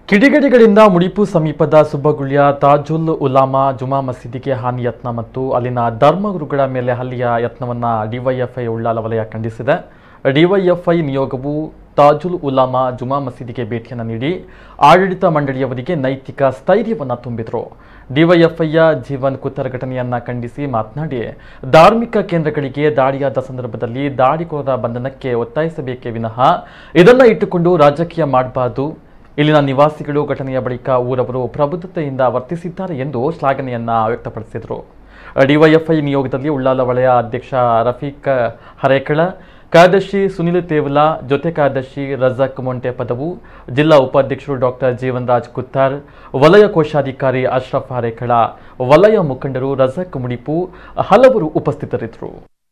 ಕಿಡಿಗೇಡಿಗಳಿಂದ ಮುಡಿಪು ಸಮೀಪದ ಸುಬ್ಬಗುಳ್ಯ ತಾಜುಲ್ ಉಲಾಮಾ ಜುಮಾ ಮಸೀದಿಗೆ ಹಾನಿ ಯತ್ನ ಮತ್ತು ಅಲ್ಲಿನ ಧರ್ಮಗುರುಗಳ ಮೇಲೆ ಹಲ್ಲೆಯ ಯತ್ನವನ್ನು ಡಿವೈಎಫ್ಐ ಉಳ್ಳಾಲ ವಲಯ ಖಂಡಿಸಿದೆ ಡಿವೈಎಫ್ಐ ನಿಯೋಗವು ತಾಜುಲ್ ಉಲಾಮಾ ಜುಮಾ ಮಸೀದಿಗೆ ಭೇಟಿಯನ್ನು ನೀಡಿ ಆಡಳಿತ ಮಂಡಳಿಯವರಿಗೆ ನೈತಿಕ ಸ್ಥೈರ್ಯವನ್ನು ತುಂಬಿದರು ಡಿವೈಎಫ್ಐಯ ಜೀವನ್ ಕುತ್ತರ್ ಘಟನೆಯನ್ನ ಖಂಡಿಸಿ ಮಾತನಾಡಿ ಧಾರ್ಮಿಕ ಕೇಂದ್ರಗಳಿಗೆ ದಾಳಿಯಾದ ಸಂದರ್ಭದಲ್ಲಿ ದಾಳಿಕೋರರ ಬಂಧನಕ್ಕೆ ಒತ್ತಾಯಿಸಬೇಕೇ ವಿನಃ ಇದನ್ನ ಇಟ್ಟುಕೊಂಡು ರಾಜಕೀಯ ಮಾಡಬಾರದು ಇಲ್ಲಿನ ನಿವಾಸಿಗಳು ಘಟನೆಯ ಬಳಿಕ ಊರವರು ಪ್ರಬುದ್ಧತೆಯಿಂದ ವರ್ತಿಸಿದ್ದಾರೆ ಎಂದು ಶ್ಲಾಘನೆಯನ್ನ ವ್ಯಕ್ತಪಡಿಸಿದರು ಡಿವೈಎಫ್ಐ ನಿಯೋಗದಲ್ಲಿ ಉಳ್ಳಾಲ ವಲಯ ಅಧ್ಯಕ್ಷ ರಫೀಕ್ ಹರೇಕಳ ಕಾರ್ಯದರ್ಶಿ ಸುನಿಲ್ ತೇವಲ ಜೊತೆ ಕಾರ್ಯದರ್ಶಿ ರಜಾಕ್ ಮೊಂಟೆ ಪದವು ಜಿಲ್ಲಾ ಉಪಾಧ್ಯಕ್ಷರು ಡಾಕ್ಟರ್ ಜೀವನ್ ರಾಜ್ ಕುತ್ತಾರ್ ವಲಯ ಕೋಶಾಧಿಕಾರಿ ಅಶ್ರಫ್ ಹರೇಕಳ ವಲಯ ಮುಖಂಡರು ರಜಾಕ್ ಮುಡಿಪು ಹಲವರು ಉಪಸ್ಥಿತರಿದ್ದರು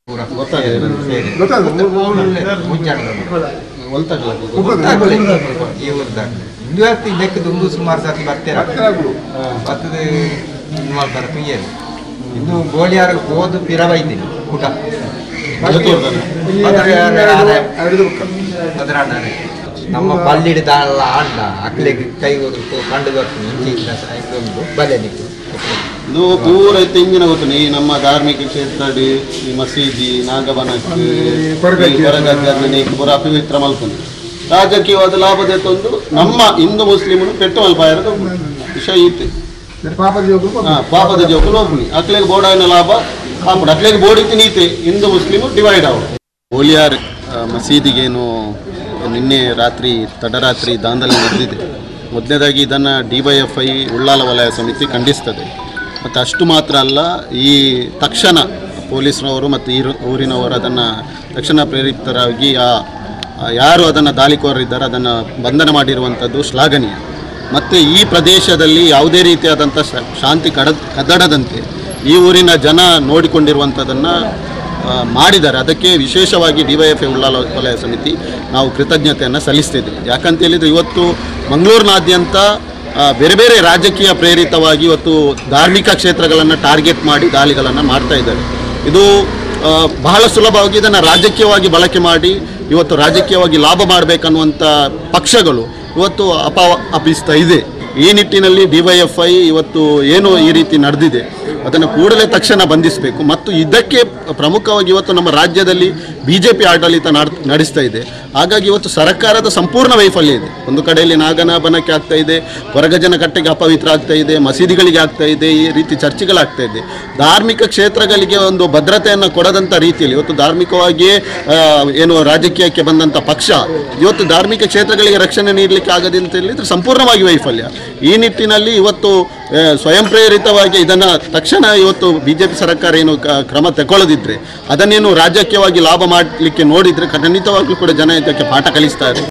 ಇಂದು ಆಗ್ತಿ ಲೆಕ್ಕದ ಒಂದು ಸುಮಾರು ಸರ್ತಿ ಬರ್ತೀರ ಬರ್ತದೆ ಇದು ಮಾಡ್ತಾರೆ ತುಯ್ಯರು ಇನ್ನು ಗೋಳಿಯಾರ ಹೋದು ಪಿರವೈತೀನಿ ಊಟ ನಮ್ಮ ಪಲ್ಲಿಡಿದ ಆಂಡ ಅಕ್ಲೆಗೆ ಕೈ ಹೋದ್ರು ಕಂಡು ಬರ್ತೀನಿ ಇಂಚಿಂದ ಇದೊಂದು ಬಲೆ ನಿಕ್ಕು ಇದು ಪೂರ ತೆಂಗಿನ ಗೊತ್ತು ಈ ನಮ್ಮ ಧಾರ್ಮಿಕ ಕ್ಷೇತ್ರ ಈ ಮಸೀದಿ ನಾಗಬನಕ್ಕೆ ಹೊರಗದ್ದನೆ ಪೂರ ಅಪವಿತ್ರ ಮಲ್ಕೊಂಡು ರಾಜಕೀಯವಾದ ಲಾಭದ ತಂದು ನಮ್ಮ ಹಿಂದೂ ಮುಸ್ಲಿಮರು ಪೆಟ್ಟು ಮಲ್ಪಾಯರದ ವಿಷಯ ಇತ್ತು ಹಾ ಪಾಪದ ಜೋಕುಲು ಒಬ್ಬನಿ ಅಕ್ಲೆಗೆ ಬೋಡಾಯಿನ ಲಾಭ ಪಾಪುಡು ಅಕ್ಲೆಗೆ ಬೋಡಿತಿ ನೀತೆ ಹಿಂದೂ ಮುಸ್ಲಿಮು ಡಿವೈಡ್ ಅವ ಹೋಲಿಯಾರ್ ಆ, ಮಸೀದಿಗೇನು ನಿನ್ನೆ ರಾತ್ರಿ ತಡರಾತ್ರಿ ದಾಂಧಲೆ ನಡೆದಿದೆ ಮೊದಲನೇದಾಗಿ ಇದನ್ನು D Y F I Ullal ವಲಯ ಸಮಿತಿ ಖಂಡಿಸ್ತದೆ ಮತ್ತು ಅಷ್ಟು ಮಾತ್ರ ಅಲ್ಲ ಈ ತಕ್ಷಣ ಪೊಲೀಸ್ನವರು ಮತ್ತು ಈ ಊರಿನವರು ಅದನ್ನು ತಕ್ಷಣ ಪ್ರೇರಿತರಾಗಿ ಆ ಆ ಯಾರು ಅದನ್ನು ದಾಳಿಕೋರರಿದ್ದಾರೆ ಅದನ್ನು ಬಂಧನ ಮಾಡಿರುವಂಥದ್ದು ಶ್ಲಾಘನೀಯ ಮತ್ತು ಈ ಪ್ರದೇಶದಲ್ಲಿ ಯಾವುದೇ ರೀತಿಯಾದಂಥ ಶ- ಶಾಂತಿ ಕಡ ಕದಡದಂತೆ ಈ ಊರಿನ ಜನ ನೋಡಿಕೊಂಡಿರುವಂಥದ್ದನ್ನು ಆ, ಮಾಡಿದ್ದಾರೆ ಅದಕ್ಕೆ ವಿಶೇಷವಾಗಿ D Y F A Ullal ವಲಯ ಸಮಿತಿ ನಾವು ಕೃತಜ್ಞತೆಯನ್ನು ಸಲ್ಲಿಸ್ತಿದ್ದೀವಿ ಯಾಕಂತ ಹೇಳಿದರೆ ಇವತ್ತು ಮಂಗಳೂರಿನಾದ್ಯಂತ ಆ, ಬೇರೆ ಬೇರೆ ರಾಜಕೀಯ ಪ್ರೇರಿತವಾಗಿ ಇವತ್ತು ಧಾರ್ಮಿಕ ಕ್ಷೇತ್ರಗಳನ್ನು ಟಾರ್ಗೆಟ್ ಮಾಡಿ ದಾಳಿಗಳನ್ನು ಮಾಡ್ತಾ ಇದ್ದಾರೆ ಇದು ಆ, ಬಹಳ ಸುಲಭವಾಗಿ ಇದನ್ನು ರಾಜಕೀಯವಾಗಿ ಬಳಕೆ ಮಾಡಿ ಇವತ್ತು ರಾಜಕೀಯವಾಗಿ ಲಾಭ ಮಾಡಬೇಕನ್ನುವಂಥ ಪಕ್ಷಗಳು ಇವತ್ತು ಅಪ ಅಪಿಸ್ತಾ ಇದೆ ಈ ನಿಟ್ಟಿನಲ್ಲಿ ಡಿ ವೈ ಎಫ್ ಐ ಇವತ್ತು ಏನು ಈ ರೀತಿ ನಡೆದಿದೆ ಅದನ್ನು ಕೂಡಲೇ ತಕ್ಷಣ ಬಂಧಿಸಬೇಕು ಮತ್ತು ಇದಕ್ಕೆ ಪ್ರಮುಖವಾಗಿ ಇವತ್ತು ನಮ್ಮ ರಾಜ್ಯದಲ್ಲಿ ಬಿ ಜೆ ಪಿ ಆಡಳಿತ ನಾಡ್- ನಡೆಸ್ತಾ ಇದೆ ಹಾಗಾಗಿ ಇವತ್ತು ಸರ್ಕಾರದ ಸಂಪೂರ್ಣ ವೈಫಲ್ಯ ಇದೆ ಒಂದು ಕಡೆಯಲ್ಲಿ ನಾಗನಾಭನಕ್ಕೆ ಆಗ್ತಾ ಇದೆ ಹೊರಗಜನ ಕಟ್ಟೆಗೆ ಅಪವಿತ್ರ ಆಗ್ತಾ ಇದೆ ಮಸೀದಿಗಳಿಗೆ ಆಗ್ತಾ ಇದೆ ಈ ರೀತಿ ಚರ್ಚೆಗಳಾಗ್ತಾ ಇದೆ ಧಾರ್ಮಿಕ ಕ್ಷೇತ್ರಗಳಿಗೆ ಒಂದು ಭದ್ರತೆಯನ್ನು ಕೊಡದಂಥ ರೀತಿಯಲ್ಲಿ ಇವತ್ತು ಧಾರ್ಮಿಕವಾಗಿಯೇ ಆ, ಏನು ರಾಜಕೀಯಕ್ಕೆ ಬಂದಂಥ ಪಕ್ಷ ಇವತ್ತು ಧಾರ್ಮಿಕ ಕ್ಷೇತ್ರಗಳಿಗೆ ರಕ್ಷಣೆ ನೀಡಲಿಕ್ಕೆ ಆಗದೆ ಅಂತ ಹೇಳಿದ್ರೆ ಸಂಪೂರ್ಣವಾಗಿ ವೈಫಲ್ಯ ಈ ನಿಟ್ಟಿನಲ್ಲಿ ಇವತ್ತು ಆ, ಸ್ವಯಂ ಪ್ರೇರಿತವಾಗಿ ಇದನ್ನು ತಕ್ಷಣ ಇವತ್ತು ಬಿ ಜೆ ಪಿ ಸರ್ಕಾರ ಏನು ಕ- ಕ್ರಮ ತಗೊಳ್ಳದಿದ್ರೆ ಅದನ್ನೇನು ರಾಜಕೀಯವಾಗಿ ಲಾಭ ಮಾಡಲಿಕ್ಕೆ ನೋಡಿದರೆ ಖಂಡಿತವಾಗ್ಲೂ ಕೂಡ ಜನ ಇದಕ್ಕೆ ಪಾಠ ಕಲಿಸ್ತಾರೆ